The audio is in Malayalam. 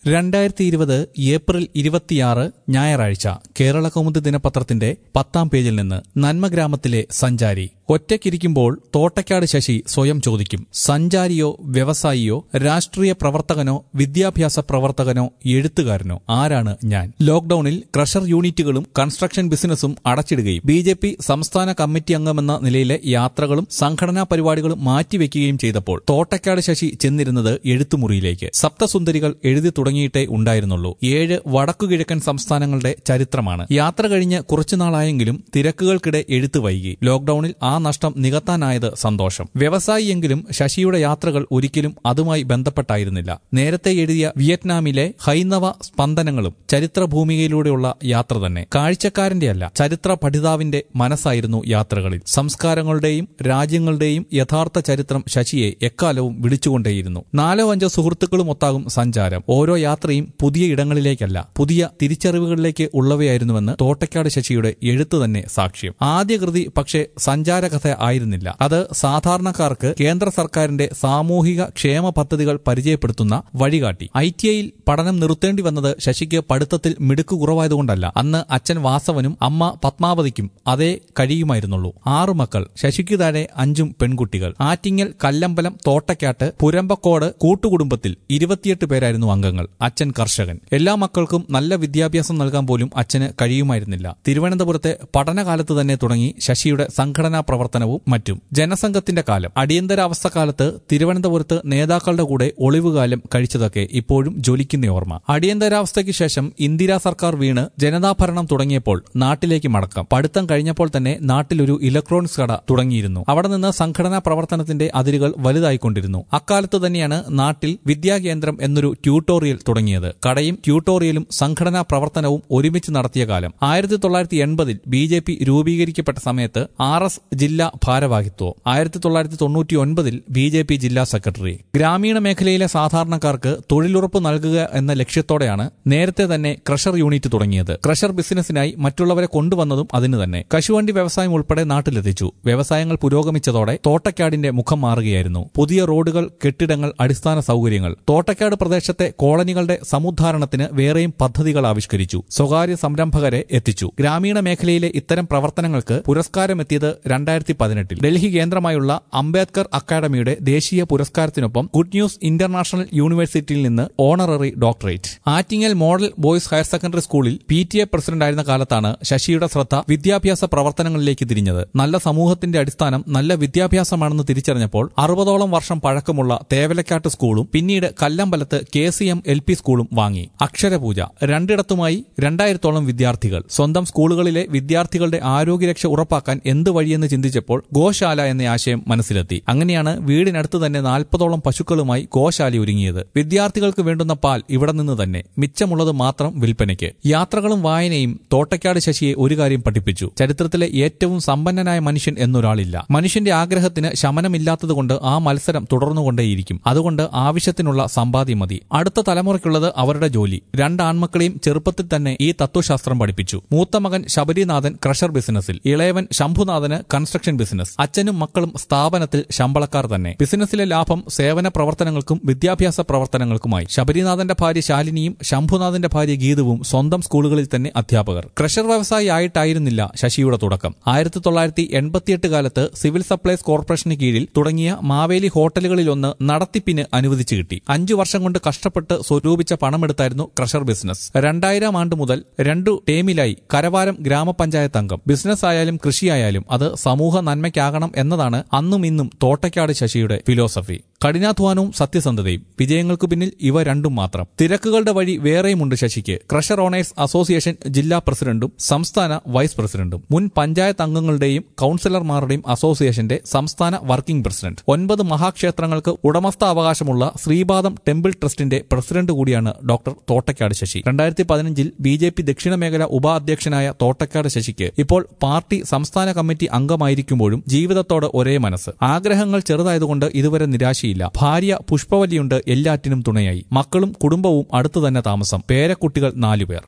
രണ്ടായിരത്തി ഇരുപത് ഏപ്രിൽ ഇരുപത്തിയാറ് ഞായറാഴ്ച കേരള കൗമുദി ദിനപത്രത്തിന്റെ പത്താം പേജിൽ നിന്ന് നന്മഗ്രാമത്തിലെ സഞ്ചാരി ഒറ്റയ്ക്കിരിക്കുമ്പോൾ തോട്ടയ്ക്കാട് ശശി സ്വയം ചോദിക്കും സഞ്ചാരിയോ വ്യവസായിയോ രാഷ്ട്രീയ പ്രവർത്തകനോ വിദ്യാഭ്യാസ പ്രവർത്തകനോ എഴുത്തുകാരനോ ആരാണ് ഞാൻ ലോക്ഡൌണിൽ ക്രഷർ യൂണിറ്റുകളും കൺസ്ട്രക്ഷൻ ബിസിനസ്സും അടച്ചിടുകയും ബി ജെ പി സംസ്ഥാന കമ്മിറ്റി അംഗമെന്ന നിലയിലെ യാത്രകളും സംഘടനാ പരിപാടികളും മാറ്റിവെക്കുകയും ചെയ്തപ്പോൾ തോട്ടയ്ക്കാട് ശശി ചെന്നിരുന്നത് എഴുത്തുമുറിയിലേക്ക് സപ്തസുന്ദരികൾ എഴുതി തുടങ്ങിയിട്ടേ ഉണ്ടായിരുന്നുള്ളൂ ഏഴ് വടക്കുകിഴക്കൻ സംസ്ഥാനങ്ങളുടെ ചരിത്രമാണ് യാത്ര കഴിഞ്ഞ് കുറച്ചുനാളായെങ്കിലും തിരക്കുകൾക്കിടെ എഴുത്ത് വൈകി ലോക്ഡൌണിൽ ആ നഷ്ടം നികത്താനായത് സന്തോഷം വ്യവസായിയെങ്കിലും ശശിയുടെ യാത്രകൾ ഒരിക്കലും അതുമായി ബന്ധപ്പെട്ടായിരുന്നില്ല നേരത്തെ എഴുതിയ വിയറ്റ്നാമിലെ ഹൈന്ദവ സ്പന്ദനങ്ങളും ചരിത്രഭൂമികയിലൂടെയുള്ള യാത്ര തന്നെ കാഴ്ചക്കാരന്റെയല്ല ചരിത്ര പഠിതാവിന്റെ മനസ്സായിരുന്നു യാത്രകളിൽ സംസ്കാരങ്ങളുടെയും രാജ്യങ്ങളുടെയും യഥാർത്ഥ ചരിത്രം ശശിയെ എക്കാലവും വിളിച്ചുകൊണ്ടേയിരുന്നു നാലോ അഞ്ചോ സുഹൃത്തുക്കളും ഒത്താകും സഞ്ചാരം ഓരോ യാത്രയും പുതിയ ഇടങ്ങളിലേക്കല്ല പുതിയ തിരിച്ചറിവുകളിലേക്ക് ഉള്ളവയായിരുന്നുവെന്ന് തോട്ടയ്ക്കാട് ശശിയുടെ എഴുത്ത് തന്നെ സാക്ഷ്യം ആദ്യ കൃതി പക്ഷേ സഞ്ചാരകഥ ആയിരുന്നില്ല അത് സാധാരണക്കാർക്ക് കേന്ദ്ര സർക്കാരിന്റെ സാമൂഹിക ക്ഷേമ പദ്ധതികൾ പരിചയപ്പെടുത്തുന്ന വഴികാട്ടി ഐ ടി ഐയിൽ പഠനം നിർത്തേണ്ടി വന്നത് ശശിക്ക് പഠിത്തത്തിൽ മിടുക്ക് കുറവായതുകൊണ്ടല്ല അന്ന് അച്ഛൻ വാസവനും അമ്മ പത്മാവതിക്കും അതേ കഴിയുമായിരുന്നുള്ളൂ ആറു മക്കൾ ശശിക്ക് താഴെ അഞ്ചും പെൺകുട്ടികൾ ആറ്റിങ്ങൽ കല്ലമ്പലം തോട്ടക്കാട്ട് പുരമ്പക്കോട് കൂട്ടുകുടുംബത്തിൽ ഇരുപത്തിയെട്ട് പേരായിരുന്നു അംഗങ്ങൾ അച്ഛൻ കർഷകൻ എല്ലാ മക്കൾക്കും നല്ല വിദ്യാഭ്യാസം നൽകാൻ പോലും അച്ഛന് കഴിയുമായിരുന്നില്ല തിരുവനന്തപുരത്തെ പഠനകാലത്ത് തന്നെ തുടങ്ങി ശശിയുടെ സംഘടനാ പ്രവർത്തനവും മറ്റും ജനസംഘത്തിന്റെ കാലം അടിയന്തരാവസ്ഥ കാലത്ത് തിരുവനന്തപുരത്ത് നേതാക്കളുടെ കൂടെ ഒളിവുകാലം കഴിച്ചതൊക്കെ ഇപ്പോഴും ജ്വലിക്കുന്ന ഓർമ്മ അടിയന്തരാവസ്ഥയ്ക്ക് ശേഷം ഇന്ദിരാ സർക്കാർ വീണ് ജനതാഭരണം തുടങ്ങിയപ്പോൾ നാട്ടിലേക്ക് മടക്കം പഠിത്തം കഴിഞ്ഞപ്പോൾ തന്നെ നാട്ടിലൊരു ഇലക്ട്രോണിക്സ് കട തുടങ്ങിയിരുന്നു അവിടെ നിന്ന് സംഘടനാ പ്രവർത്തനത്തിന്റെ അതിരുകൾ വലുതായിക്കൊണ്ടിരുന്നു അക്കാലത്ത് തന്നെയാണ് നാട്ടിൽ വിദ്യാകേന്ദ്രം എന്നൊരു ട്യൂട്ടോറിയൽ തുടങ്ങിയത് കടയും ട്യൂട്ടോറിയലും സംഘടനാ പ്രവർത്തനവും ഒരുമിച്ച് നടത്തിയ കാലം ആയിരത്തി തൊള്ളായിരത്തി എൺപതിൽ ബി ജെ പി രൂപീകരിക്കപ്പെട്ട സമയത്ത് ആർ എസ് ജില്ലാ ഭാരവാഹിത്വം ആയിരത്തി തൊള്ളായിരത്തി തൊണ്ണൂറ്റി ഒൻപതിൽ ബി ജെ പി ജില്ലാ സെക്രട്ടറി ഗ്രാമീണ മേഖലയിലെ സാധാരണക്കാർക്ക് തൊഴിലുറപ്പ് നൽകുക എന്ന ലക്ഷ്യത്തോടെയാണ് നേരത്തെ തന്നെ ക്രഷർ യൂണിറ്റ് തുടങ്ങിയത് ക്രഷർ ബിസിനസിനായി മറ്റുള്ളവരെ കൊണ്ടുവന്നതും അതിന് തന്നെ കശുവണ്ടി വ്യവസായം ഉൾപ്പെടെ നാട്ടിലെത്തിച്ചു വ്യവസായങ്ങൾ പുരോഗമിച്ചതോടെ തോട്ടക്കാടിന്റെ മുഖം മാറുകയായിരുന്നു പുതിയ റോഡുകൾ കെട്ടിടങ്ങൾ അടിസ്ഥാന സൗകര്യങ്ങൾ തോട്ടക്കാട് പ്രദേശത്തെ കോളനികളുടെ സമുദ്ധാരണത്തിന് വേറെയും പദ്ധതികൾ ആവിഷ്കരിച്ചു സ്വകാര്യ സംരംഭകരെ എത്തിച്ചു ഗ്രാമീണ മേഖലയിലെ ഇത്തരം പ്രവർത്തനങ്ങൾക്ക് പുരസ്കാരമെത്തിയത് രണ്ടായിരത്തി പതിനെട്ടിൽ ഡൽഹി കേന്ദ്രമായുള്ള അംബേദ്കർ അക്കാദമിയുടെ ദേശീയ പുരസ്കാരത്തിനൊപ്പം ഗുഡ് ന്യൂസ് ഇന്റർനാഷണൽ യൂണിവേഴ്സിറ്റിയിൽ നിന്ന് honorary doctorate Attingal model boys higher secondary സ്കൂളിൽ പി ടി എ പ്രസിഡന്റായിരുന്ന കാലത്താണ് ശശിയുടെ ശ്രദ്ധ വിദ്യാഭ്യാസ പ്രവർത്തനങ്ങളിലേക്ക് തിരിഞ്ഞത് നല്ല സമൂഹത്തിന്റെ അടിസ്ഥാനം നല്ല വിദ്യാഭ്യാസമാണെന്ന് തിരിച്ചറിഞ്ഞപ്പോൾ അറുപതോളം വർഷം പഴക്കമുള്ള തേവലക്കാട്ട് സ്കൂളും പിന്നീട് കല്ലമ്പലത്ത് K C M L P സ്കൂളും വാങ്ങി അക്ഷരപൂജ രണ്ടിടത്തുമായി രണ്ടായിരത്തോളം വിദ്യാർത്ഥികൾ സ്വന്തം സ്കൂളുകളിലെ വിദ്യാർത്ഥികളുടെ ആരോഗ്യരക്ഷ ഉറപ്പാക്കാൻ എന്ത് വഴിയെന്ന് ചിന്തിച്ചപ്പോൾ ഗോശാല എന്ന ആശയം മനസ്സിലെത്തി അങ്ങനെയാണ് വീടിനടുത്ത് തന്നെ നാൽപ്പതോളം പശുക്കളുമായി ഗോശാല ഒരുങ്ങിയത് വിദ്യാർത്ഥികൾക്ക് വേണ്ടുന്ന പാൽ ഇവിടെ നിന്ന് തന്നെ മിച്ചമുള്ളത് മാത്രം വിൽപ്പനയ്ക്ക് യാത്രകളും വായനയും തോട്ടക്കാട് ശശിയെ ഒരു കാര്യം പഠിപ്പിച്ചു ചരിത്രത്തിലെ ഏറ്റവും സമ്പന്നനായ മനുഷ്യൻ എന്നൊരാളില്ല മനുഷ്യന്റെ ആഗ്രഹത്തിന് ശമനമില്ലാത്തതുകൊണ്ട് ആ മത്സരം തുടർന്നുകൊണ്ടേയിരിക്കും അതുകൊണ്ട് ആവശ്യത്തിനുള്ള സമ്പാദ്യം മതി അടുത്ത തലമുറയ്ക്കുള്ളത് അവരുടെ ജോലി രണ്ട് ആൺമക്കളെയും ചെറുപ്പത്തിൽ തന്നെ ഈ തത്വശാസ്ത്രം പഠിപ്പിച്ചു മൂത്ത മകൻ ശബരിനാഥൻ ക്രഷർ ബിസിനസ്സിൽ ഇളയവൻ ശംഭുനാഥന് കൺസ്ട്രക്ഷൻ ബിസിനസ് അച്ഛനും മക്കളും സ്ഥാപനത്തിൽ ശമ്പളക്കാർ തന്നെ ബിസിനസ്സിലെ ലാഭം സേവന പ്രവർത്തനങ്ങൾക്കും വിദ്യാഭ്യാസ പ്രവർത്തനങ്ങൾക്കുമായി ശബരിനാഥന്റെ ഭാര്യ ശാലിനിയും ശംഭുനാഥന്റെ ഭാര്യ ഗീതവും സ്വന്തം സ്കൂളുകളിൽ തന്നെ അധ്യാപകർ ക്രഷർ വ്യവസായി ആയിട്ടായിരുന്നില്ല ശശിയുടെ തുടക്കം ആയിരത്തി തൊള്ളായിരത്തി എൺപത്തിയെട്ട് കാലത്ത് സിവിൽ സപ്ലൈസ് കോർപ്പറേഷന് കീഴിൽ തുടങ്ങിയ മാവേലി ഹോട്ടലുകളിലൊന്ന് നടത്തിപ്പിന് അനുവദിച്ചു കിട്ടി അഞ്ചു വർഷം കൊണ്ട് കഷ്ടപ്പെട്ട് സ്വരൂപിച്ച പണമെടുത്തായിരുന്നു ക്രഷർ ബിസിനസ് രണ്ടായിരം ആണ്ട് മുതൽ രണ്ടു ടേമിലായി കരവാരം ഗ്രാമപഞ്ചായത്ത് അംഗം ബിസിനസ് ആയാലും കൃഷിയായാലും അത് സമൂഹ നന്മയ്ക്കാകണം എന്നതാണ് അന്നും ഇന്നും തോട്ടയ്ക്കാട് ശശിയുടെ ഫിലോസഫി കഠിനാധ്വാനവും സത്യസന്ധതയും വിജയങ്ങൾക്കു പിന്നിൽ ഇവ രണ്ടും മാത്രം തിരക്കുകളുടെ വഴി വേറെയുമുണ്ട് ശശിക്ക് ക്രഷർ ഓണേഴ്സ് അസോസിയേഷൻ ജില്ലാ പ്രസിഡന്റും സംസ്ഥാന വൈസ് പ്രസിഡന്റും മുൻ പഞ്ചായത്ത് അംഗങ്ങളുടെയും കൌൺസിലർമാരുടെയും അസോസിയേഷന്റെ സംസ്ഥാന വർക്കിംഗ് പ്രസിഡന്റ് ഒൻപത് മഹാക്ഷേത്രങ്ങൾക്ക് ഉടമസ്ഥാവകാശമുള്ള ശ്രീപാദം ടെമ്പിൾ ട്രസ്റ്റിന്റെ പ്രസിഡന്റ് കൂടിയാണ് ഡോക്ടർ തോട്ടക്കാട് ശശി രണ്ടായിരത്തി പതിനഞ്ചിൽ ബി ജെ പി ദക്ഷിണ മേഖല ഉപാധ്യക്ഷനായ തോട്ടക്കാട് ശശിക്ക് ഇപ്പോൾ പാർട്ടി സംസ്ഥാന കമ്മിറ്റി അംഗമായിരിക്കുമ്പോഴും ജീവിതത്തോട് ഒരേ മനസ്സ് ആഗ്രഹങ്ങൾ ചെറുതായതുകൊണ്ട് ഇതുവരെ നിരാശയില്ല ഭാര്യ പുഷ്പവല്ലിയുണ്ട് എല്ലാറ്റിനും തുണയായി മക്കളും കുടുംബവും അടുത്തു തന്നെ താമസം പേരക്കുട്ടികൾ നാലുപേർ